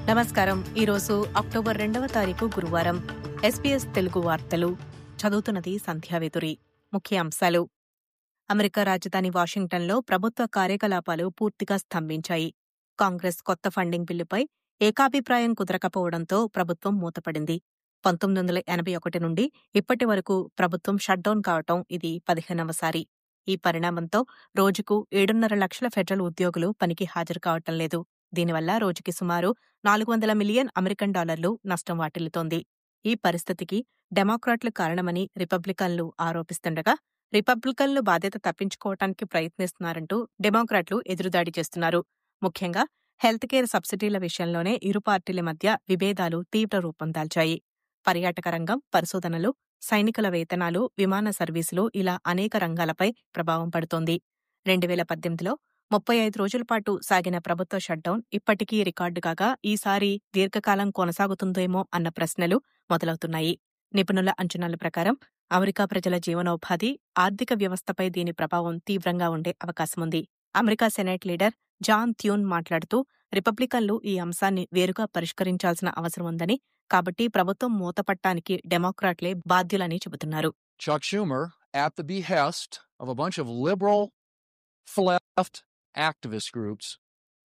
నమస్కారం ఈరోజు అక్టోబర్ రెండవ తారీఖు గురువారం ఎస్పీఎస్ తెలుగు వార్తలు చదువుతున్నది సంధ్యావేదురి ముఖ్య అంశాలు అమెరికా రాజధాని వాషింగ్టన్లో ప్రభుత్వ కార్యకలాపాలు పూర్తిగా స్తంభించాయి కాంగ్రెస్ కొత్త ఫండింగ్ బిల్లుపై ఏకాభిప్రాయం కుదరకపోవడంతో ప్రభుత్వం మూతపడింది పంతొమ్మిది వందల ఎనభై ఒకటి నుండి ఇప్పటి వరకు ప్రభుత్వం షట్డౌన్ కావటం ఇది పదిహేనవసారి ఈ పరిణామంతో రోజుకు ఏడున్నర లక్షల ఫెడరల్ ఉద్యోగులు పనికి హాజరు కావటం లేదు దీనివల్ల రోజుకి సుమారు నాలుగు వందల మిలియన్ అమెరికన్ డాలర్లు నష్టం వాటిల్లుతోంది ఈ పరిస్థితికి డెమోక్రాట్లు కారణమని రిపబ్లికన్లు ఆరోపిస్తుండగా రిపబ్లికన్లు బాధ్యత తప్పించుకోవటానికి ప్రయత్నిస్తున్నారంటూ డెమోక్రాట్లు ఎదురుదాడి చేస్తున్నారు ముఖ్యంగా హెల్త్ కేర్ సబ్సిడీల విషయంలోనే ఇరు పార్టీల మధ్య విభేదాలు తీవ్ర రూపం దాల్చాయి పర్యాటక రంగం పరిశోధనలు సైనికుల వేతనాలు విమాన సర్వీసులు ఇలా అనేక రంగాలపై ప్రభావం పడుతోంది రెండు వేల పద్దెనిమిదిలో ముప్పై ఐదు రోజుల పాటు సాగిన ప్రభుత్వ షట్డౌన్ ఇప్పటికీ రికార్డు కాగా ఈసారి దీర్ఘకాలం కొనసాగుతుందేమో అన్న ప్రశ్నలు మొదలవుతున్నాయి నిపుణుల అంచనాల ప్రకారం అమెరికా ప్రజల జీవనోపాధి ఆర్థిక వ్యవస్థపై దీని ప్రభావం తీవ్రంగా ఉండే అవకాశముంది America senate leader John Thune మాట్లాడుతూ రిపబ్లికన్లు ఈ అంశాన్ని వేరుగా పరిష్కరించాల్సిన అవసరం ఉందని కాబట్టి ప్రభుత్వం మూతపట్టానికి డెమోక్రాట్లే బాధ్యులని చెబుతున్నారు Chuck Schumer, at the behest of a bunch of liberal left activist groups,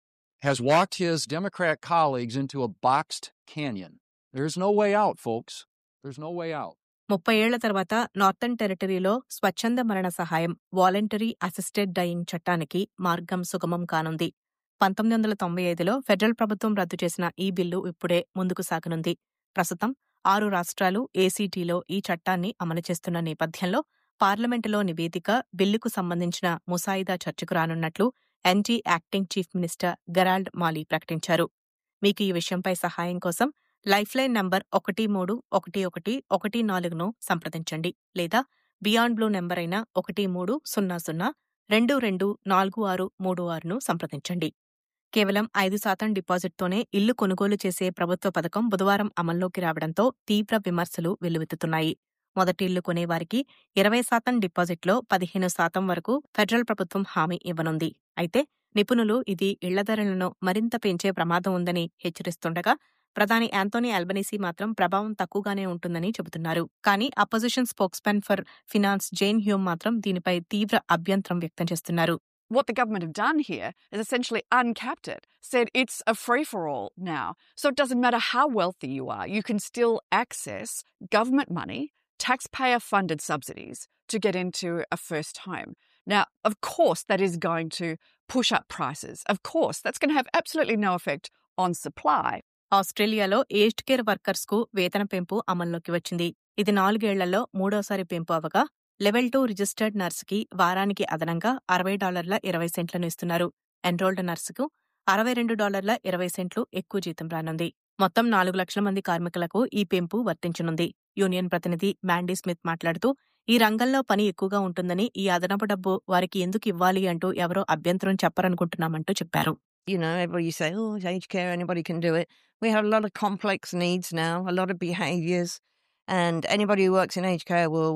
has walked his Democrat colleagues into a boxed canyon. There's no way out, folks. There's no way out. ముప్పై ఏళ్ల తర్వాత northern టెరిటరీలో స్వచ్ఛంద మరణ సహాయం voluntary assisted dying చట్టానికి మార్గం సుగమం కానుంది పంతొమ్మిది వందల తొంభై ఐదులో ఫెడరల్ ప్రభుత్వం రద్దు చేసిన ఈ బిల్లు ఇప్పుడే ముందుకు సాగనుంది ప్రస్తుతం ఆరు రాష్ట్రాలు ఏసీటీలో ఈ చట్టాన్ని అమలు చేస్తున్న నేపథ్యంలో పార్లమెంటులో నివేదిక బిల్లుకు సంబంధించిన ముసాయిదా చర్చకు రానున్నట్లు ఎన్జీ acting chief minister Gerald Malley ప్రకటించారు మీకు ఈ విషయంపై సహాయం కోసం లైఫ్ లైన్ నంబర్ ఒకటి మూడు ఒకటి ఒకటి ఒకటి నాలుగును సంప్రదించండి లేదా బియాండ్ బ్లూ నెంబర్ అయిన ఒకటి మూడు సున్నా సున్నా రెండు రెండు నాలుగు ఆరు మూడు ఆరును సంప్రదించండి కేవలం ఐదు శాతం డిపాజిట్తోనే ఇల్లు కొనుగోలు చేసే ప్రభుత్వ పథకం బుధవారం అమల్లోకి రావడంతో తీవ్ర విమర్శలు వెల్లువెత్తుతున్నాయి మొదటి ఇల్లు కొనేవారికి ఇరవై శాతం డిపాజిట్లో పదిహేను శాతం వరకు ఫెడరల్ ప్రభుత్వం హామీ ఇవ్వనుంది అయితే నిపుణులు ఇది ఇళ్ల ధరలను మరింత పెంచే ప్రమాదం ఉందని హెచ్చరిస్తుండగా ప్రధాని యాంతోనీ అల్బనీసీ మాత్రం ప్రభావం తక్కువగానే ఉంటుందని చెబుతున్నారు కానీ opposition spokesmen for finance Jane Hume మాత్రం దీనిపై తీవ్ర అభ్యంతరం వ్యక్తం చేస్తున్నారు what the government have done here is essentially uncapped it, said it's a free for all now. So it doesn't matter how wealthy you are, you can still access government money, taxpayer funded subsidies to get into a first home. Now, of course, that is going to push up prices. Of course, that's going to have absolutely no effect on supply. ఆస్ట్రేలియాలో aged care workers కు వేతన పెంపు అమల్లోకి వచ్చింది ఇది నాలుగేళ్లలో మూడోసారి పెంపు అవగా లెవెల్ టూ రిజిస్టర్డ్ నర్సుకి వారానికి అదనంగా అరవై డాలర్ల ఇరవై సెంట్లను ఇస్తున్నారు ఎన్రోల్డ్ నర్సుకు అరవై రెండు డాలర్ల ఇరవై సెంట్లు ఎక్కువ జీతం రానుంది మొత్తం నాలుగు లక్షల మంది కార్మికులకు ఈ పెంపు వర్తించనుంది యూనియన్ ప్రతినిధి మ్యాండీ స్మిత్ మాట్లాడుతూ ఈ రంగంలో పని ఎక్కువగా ఉంటుందని ఈ అదనపు డబ్బు వారికి ఎందుకు ఇవ్వాలి అంటూ ఎవరో అభ్యంతరం చెప్పరనుకుంటున్నామంటూ చెప్పారు you know, everybody say, oh, it's aged care, anybody can do it. We have a lot of complex needs now, a lot of behaviours, and anybody who works in aged care will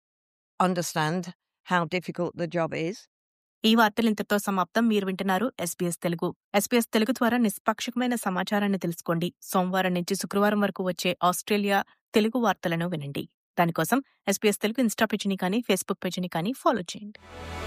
understand how difficult the job is. ఈ వార్తలు ఇంతతో సమాప్తం మీరు వింటున్నారు SPS Telugu SPS Telugu ద్వారా నిష్పాక్షికమైన సమాచారాన్ని తెలుసుకోండి సోమవారం నుంచి శుక్రవారం వరకు వచ్చే ఆస్ట్రేలియా తెలుగు వార్తలను వినండి దానికోసం ఎస్పీఎస్ తెలుగు ఇన్స్టా పేజీని కానీ ఫేస్బుక్ పేజీని కానీ ఫాలో చేయండి